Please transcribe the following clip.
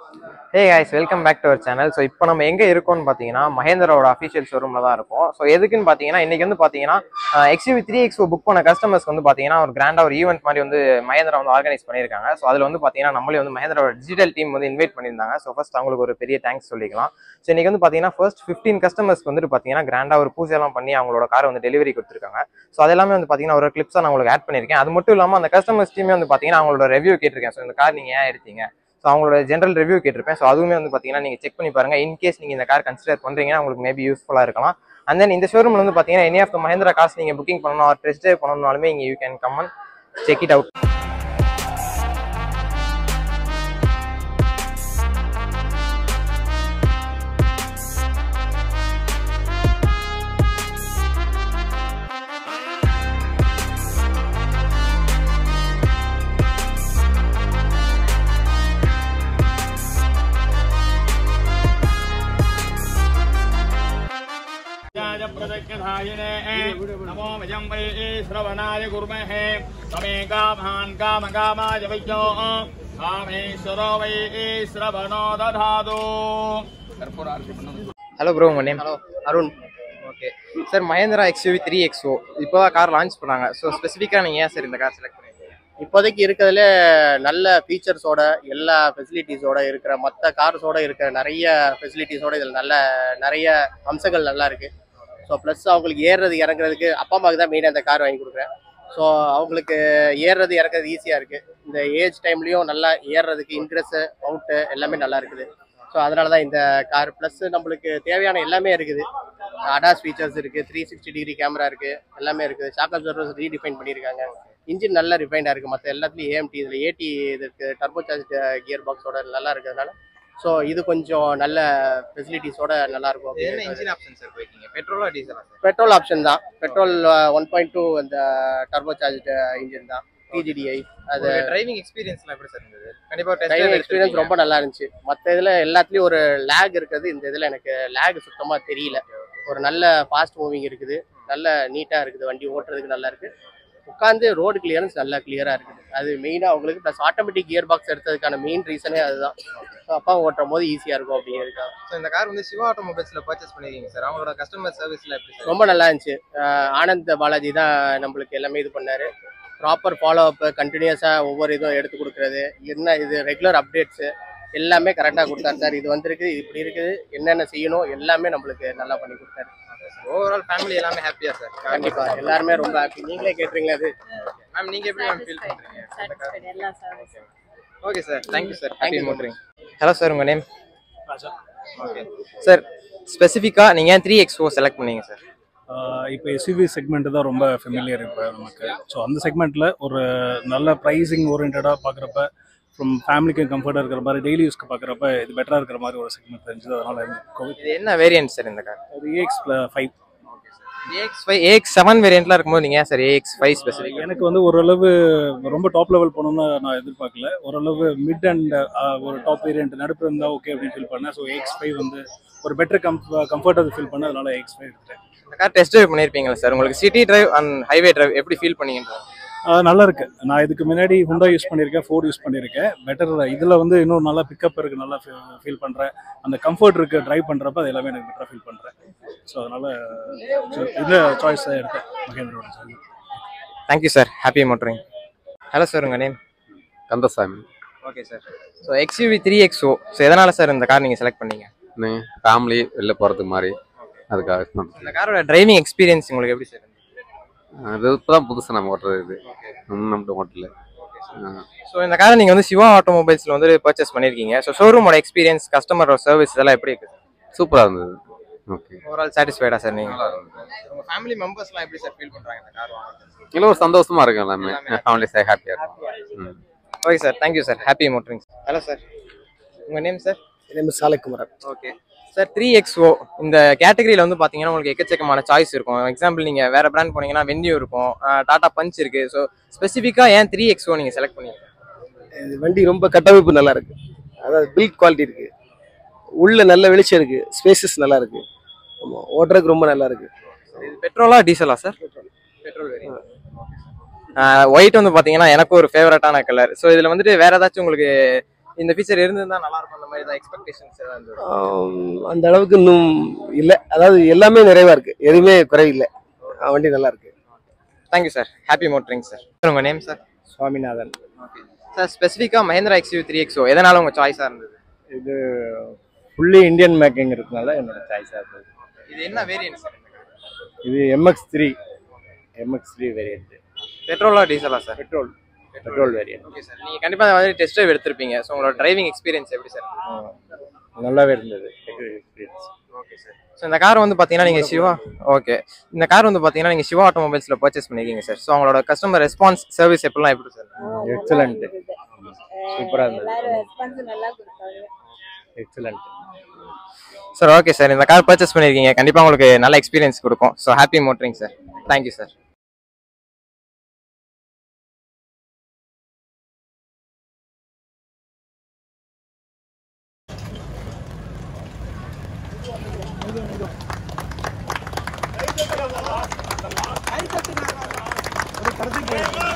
Hey guys welcome back to our channel so இப்போ நம்ம எங்கே இருக்கோம்னு பார்த்தீங்கன்னா மஹேந்திராவோட அஃபிஷியல் ஷோரூமில் தான் இருக்கும் ஸோ எதுக்குன்னு பார்த்தீங்கன்னா இன்னைக்கு வந்து பார்த்தீங்கன்னா எக்ஸ்யூவி த்ரீ எக்ஸ்ஓ புக் பண்ண கஸ்டமர்ஸ்க்கு வந்து பார்த்தீங்கன்னா ஒரு கிராண்டாக ஒரு ஈவெண்ட் மாதிரி வந்து மஹேந்திரா வந்து ஆர்கனைஸ் பண்ணியிருக்காங்க ஸோ அதில் வந்து பார்த்தீங்கன்னா நம்மளே வந்து மஹேந்திராவோட டிஜிட்டல் டீம் வந்து இன்வைட் பண்ணியிருந்தாங்க ஸோ ஃபர்ஸ்ட் அவங்களுக்கு ஒரு பெரிய தேங்க்ஸ் சொல்லிக்கலாம் ஸோ இன்னைக்கு வந்து பார்த்தீங்கன்னா ஃபர்ஸ்ட் ஃபிஃப்டீன் கஸ்டமர்ஸ்க்கு வந்துட்டு பார்த்தீங்கன்னா கிராண்டாக ஒரு பூஜையெல்லாம் பண்ணி அவங்களோட காரை வந்து டெலிவரி கொடுத்துருக்காங்க ஸோ அதெல்லாமே வந்து பார்த்தீங்கன்னா ஒரு கிளிப்ஸாக நான் உங்களுக்கு ஆட் பண்ணியிருக்கேன் அது மட்டும் இல்லாமல் அந்த கஸ்டமர்ஸ் டீமே வந்து பார்த்தீங்கன்னா அவங்களோட ரிவ்யூ கேட்டிருக்கேன் ஸோ இந்த கார் நீங்கள் ஏன் எடுத்தீங்க ஸோ அவங்களோட ஜென்ரல் ரிவ்யூ கேட்டிருப்பேன் ஸோ அதுவுமே வந்து பார்த்தீங்கன்னா நீங்கள் செக் பண்ணி பாருங்க இன்கேஸ் நீங்கள் இந்த கார் கன்சிடர் பண்ணுறீங்கன்னா உங்களுக்கு மேபி யூஸ்ஃபுல்லாக இருக்கலாம் அண்ட் தென் இந்த ஷோரூமில் வந்து பார்த்தீங்கன்னா any of the Mahindra cars நீங்கள் புக்கிங் பண்ணணும் ஆர் டெஸ்ட் ட்ரைவ் பண்ணணும்னாலுமே இங்கே you can come and check it out य प्रदक्षिणायिने नमो वयं वै श्रवणाय कुर्महे तमे कामान् कामकामाय वैद्यो कामेश्वरो वै श्रवणो दधातु ஹலோ ப்ரோ உங்கள் name hello Arun okay sir Mahindra XUV three XO இப்போ தான் கார் லான்ச் பண்ணாங்க ஸோ ஸ்பெசிஃபிக்காக நீங்கள் ஏன் சார் இந்த கார் செலக்ட் பண்ணிருக்கீங்க இப்போதைக்கு இருக்கிறதுல நல்ல ஃபீச்சர்ஸோட எல்லா ஃபெசிலிட்டிஸோட இருக்கிற மற்ற கார்ஸோட இருக்கிற நிறைய ஃபெசிலிட்டிஸோட இதில் நல்ல நிறைய அம்சங்கள் நல்லா இருக்கு ஸோ ப்ளஸ் அவங்களுக்கு ஏறுறது இறங்குறதுக்கு அப்பா அம்மாவுக்கு தான் மெயினாக அந்த கார் வாங்கி கொடுக்குறேன் ஸோ அவங்களுக்கு ஏறுறது இறக்குறது ஈஸியாக இருக்குது இந்த ஏஜ் டைம்லேயும் நல்லா ஏறுறதுக்கு இன்ட்ரெஸ்ட்டு அவுட்டு எல்லாமே நல்லா இருக்குது ஸோ அதனால தான் இந்த கார் ப்ளஸ் நம்மளுக்கு தேவையான எல்லாமே இருக்குது அடாஸ் ஃபீச்சர்ஸ் இருக்குது த்ரீ சிக்ஸ்டி டிகிரி கேமரா இருக்குது எல்லாமே இருக்குது ஷாக் அப்சர்வர்ஸ் ரீடிஃபைன் பண்ணியிருக்காங்க இன்ஜின் நல்ல ரிஃபைண்டாக இருக்குது மற்ற எல்லாத்துலேயும் ஏஎம்டி இதில் ஏடி இது இருக்குது டர்போ சார்ஜ் கியர் பாக்ஸோட நல்லா இருக்கிறதுனால ஸோ இது கொஞ்சம் நல்ல ஃபெசிலிட்டிஸோட நல்லா இருக்கும் இது என்ன அப்படின்னு இன்ஜின் ஆப்ஷன் சார் போயிருக்கீங்க பெட்ரோலா டீசலா சார் பெட்ரோல் ஆப்ஷன் தான் பெட்ரோல் ஒன் பாயிண்ட் டூ அந்த டர்போ சார்ஜ் இன்ஜின் தான் டிஜிடிஐ அது டிரைவிங் எக்ஸ்பீரியன்ஸ்லாம் எப்படி சார் இருந்தது கண்டிப்பாக டிரைவிங் எக்ஸ்பீரியன்ஸ் ரொம்ப நல்லா இருந்துச்சு மற்ற இதில் எல்லாத்துலேயும் ஒரு லேக் இருக்குது இந்த இதில் எனக்கு லேக் சுத்தமாக தெரியல ஒரு நல்ல ஃபாஸ்ட் மூவிங் இருக்குது நல்ல நீட்டாக இருக்குது வண்டி ஓட்டுறதுக்கு நல்லா இருக்குது உட்காந்து ரோடு கிளியரன்ஸ் நல்லா கிளியராக இருக்குது அது மெயினாக அவங்களுக்கு ப்ளஸ் ஆட்டோமேட்டிக் கியர் பாக்ஸ் எடுத்ததுக்கான மெயின் ரீசனே அதுதான் So அப்பா ஓட்டும் போது ஈஸியாக இருக்கும் அப்படிங்கிறதுக்காக ஸோ இந்த கார் வந்து சிவா ஆட்டோமொபைல்ஸில் பர்ச்சேஸ் பண்ணிருக்கீங்க சார் அவங்களோட கஸ்டமர் சர்வீஸ்ல எப்படி சார் ரொம்ப நல்லா இருந்துச்சு அஹ் ஆனந்த் பாலாஜி தான் நம்மளுக்கு எல்லாமே இது பண்ணாரு ப்ராப்பர் ஃபாலோ அப் கண்டினியூஸாக ஒவ்வொரு இதுவும் எடுத்து கொடுக்குறது என்ன இது ரெகுலர் அப்டேட்ஸு எல்லாமே கரெக்டாக கொடுத்தாரு சார் இது வந்திருக்கு இது இப்படி இருக்குது என்னென்ன செய்யணும் எல்லாமே நம்மளுக்கு நல்லா பண்ணி கொடுத்தாரு ஓவரால் ஃபேமிலி எல்லாமே ஹாப்பியா சார் கண்டிப்பா எல்லாருமே ரொம்ப ஹாப்பி நீங்களே கேட்டுறீங்களா அது மேம் நீங்க எப்படி மேம் ஃபீல் பண்றீங்க சாட்டிஸ்ஃபைட் எல்லா சர்வீஸும் okay sir thank you sir Thank happy you. Motoring hello sir உங்க நேம் ஓகே சார் ஸ்பெசிஃபிக்காக நீங்கள் ஏன் த்ரீ எக்ஸ் ஓ செலக்ட் பண்ணீங்க சார் இப்போ எஸ்யூவி செக்மெண்ட் தான் ரொம்ப ஃபெமிலியர் இப்போ நமக்கு ஸோ அந்த செக்மெண்ட்டில் ஒரு நல்ல ப்ரைஸிங் ஓரியன்டாக பார்க்குறப்ப ஃப்ரம் ஃபேமிலிக்கும் கம்ஃபர்ட்டாக இருக்கிற மாதிரி டெய்லி யூஸ்க்கு பார்க்குறப்ப இது பெட்டராக இருக்கிற மாதிரி ஒரு செக்மெண்ட் தெரிஞ்சது அதனால் இது என்ன வேரியன்ட் சார் இந்த கார் ஒரு AX five AX five AX seven வேரியண்ட்லாம் இருக்கும்போது நீங்கள் ஏன் சார் ஏஎக்ஸ் ஃபைவ் ஸ்பெசிஃபிக் எனக்கு வந்து ஓரளவு ரொம்ப டாப் லெவல் போகணும்னு நான் எதிர்பார்க்கல ஓரளவு மிட் அண்ட் ஒரு டாப் வேரியன்ட் நடுப்பு இருந்தால் ஓகே அப்படின்னு ஃபீல் பண்ணேன் ஸோ எக்ஸ் ஃபைவ் வந்து ஒரு பெட்டர் கம் கம்ஃபர்ட்டாக ஃபீல் பண்ணேன் அதனால எக்ஸ் ஃபைவ் எடுத்துட்டேன் இந்த கார் டெஸ்ட் டிரைவ் பண்ணியிருப்பீங்களா சார் உங்களுக்கு city drive and highway drive எப்படி ஃபீல் பண்ணீங்க ஆஹ் நல்லா இருக்கு நான் இதுக்கு முன்னாடி ஹுண்டா யூஸ் பண்ணியிருக்கேன் ஃபோர்ட் யூஸ் பண்ணியிருக்கேன் பெட்டர் இதில் வந்து இன்னும் நல்லா பிக்கப் இருக்கு நல்லா ஃபீல் பண்ணுறேன் அந்த கம்ஃபர்ட் இருக்கு டிரைவ் பண்ணுறப்ப அது எல்லாமே எனக்கு பெட்டராக ஃபீல் பண்ணுறேன் ஸோ அதனால so இந்த சாய்ஸ் எடுத்தேன் மகேந்திரோட choice thank you sir happy motoring hello sir உங்கள் name Kandasamy okay sir so XUV three X O so எதனால் சார் இந்த கார் நீங்கள் செலக்ட் பண்ணீங்க ஃபேமிலி வெளில போகிறதுக்கு மாதிரி அதுக்காக சொன்னேன். இந்த காரோட டிரைவிங் எக்ஸ்பீரியன்ஸ் உங்களுக்கு எப்படி சார் அது இப்போ தான் புதுசு நம்ம ஓட்டுறது இது இன்னும் நம்மகிட்ட ஓட்டல ஸோ இந்த காரை நீங்கள் வந்து சிவா ஆட்டோமொபைல்ஸில் வந்து பர்ச்சேஸ் பண்ணியிருக்கீங்க ஸோ ஷோரூமோட எக்ஸ்பீரியன்ஸ் கஸ்டமரோட சர்வீஸ் இதெல்லாம் எப்படி இருக்குது சூப்பராக இருந்தது ஓகே ஓவரால் சாட்டிஸ்ஃபைடா சார் நீங்கள் உங்கள் ஃபேமிலி மெம்பர்ஸ்லாம் எப்படி சார் ஃபீல் பண்ணுறாங்க இந்த கார் வாங்க இன்னும் ஒரு சந்தோஷமா இருக்கும் எல்லாமே ஃபேமிலி சே ஹாப்பியாக இருக்கும் ம் okay sir thank you sir happy motoring hello sir உங்கள் name sir name Salaikumaran okay sir three XO இந்த கேட்டகரியில் வந்து பார்த்தீங்கன்னா உங்களுக்கு எக்கச்சக்கமான சாய்ஸ் இருக்கும் எக்ஸாம்பிள் நீங்கள் வேறு பிராண்ட் போனீங்கன்னா வென்யூ இருக்கும் டாடா பஞ்ச் இருக்குது ஸோ ஸ்பெசிஃபிக்காக ஏன் த்ரீ எக்ஸ்ஓ நீங்கள் செலக்ட் பண்ணீங்க வண்டி ரொம்ப கட்டமைப்பு நல்லா இருக்கு அதாவது பில்ட் குவாலிட்டி இருக்கு உள்ள நல்ல வெளிச்சம் இருக்கு ஸ்பேசஸ் நல்லா இருக்கு ஆமா ஓட்டுறதுக்கு ரொம்ப நல்லா இருக்கு இது பெட்ரோலா டீசலா சார் பெட்ரோல் ஒயிட் வந்து பார்த்தீங்கன்னா எனக்கு ஒரு ஃபேவரட்டான கலர் ஸோ இதில் வந்துட்டு வேற ஏதாச்சும் உங்களுக்கு இந்த ஃபீச்சர் இருந்திருந்தா நல்லா இருக்கும் அந்த மாதிரி தான் எக்ஸ்பெக்டேஷன்ஸ் ஏதாவது இருந்தது ஆம், அந்த அளவுக்கு இன்னும் இல்லை அதாவது எல்லாமே நிறைவா இருக்கு எதுவுமே குறையில்லை அஹ் வண்டி நல்லா இருக்கு thank you sir happy motoring sir உங்கள் name sir Swaminathan okay sir ஸ்பெசிஃபிக்காக மஹேந்திரா எக்ஸ்யூ த்ரீ எக்ஸோ எதனால உங்கள் சாய்ஸாக இருந்தது இது ஃபுல்லி இந்தியன் மேக்கிங் இருக்கிறதுனால என்னோட சாய்ஸாக இருந்தது இது என்ன வேரியன்ட் சார் இது MX three MX three variant பெட்ரோலா டீசலா sir petrol petrol variant okay sir நீங்கள் கண்டிப்பாக அந்த மாதிரி டெஸ்ட் ட்ரைவ் எடுத்திருப்பீங்க ஸோ உங்களோட டிரைவிங் எக்ஸ்பீரியன்ஸ் எப்படி சார் நல்லாவே இருந்தது எக்ஸ்பீரியன்ஸ் ஓகே சார் ஸோ இந்த கார் வந்து பார்த்தீங்கன்னா நீங்கள் சிவா ஓகே இந்த கார் வந்து பார்த்தீங்கன்னா நீங்கள் சிவா ஆட்டோமொபைல்ஸில் பர்ச்சேஸ் பண்ணிருக்கீங்க சார் ஸோ அவங்களோட கஸ்டமர் ரெஸ்பான்ஸ் சர்வீஸ் எப்படிலாம் எப்படி சார் எக்ஸலண்ட் சூப்பரா இருந்தது. எல்லாரும் ரெஸ்பான்ஸ் நல்லா கொடுத்தாங்க எக்ஸலண்ட் சார் ஓகே சார் இந்த கார் பர்ச்சேஸ் பண்ணியிருக்கீங்க கண்டிப்பாக உங்களுக்கு நல்ல எக்ஸ்பீரியன்ஸ் கொடுக்கும் so happy motoring sir thank you sir கடைசி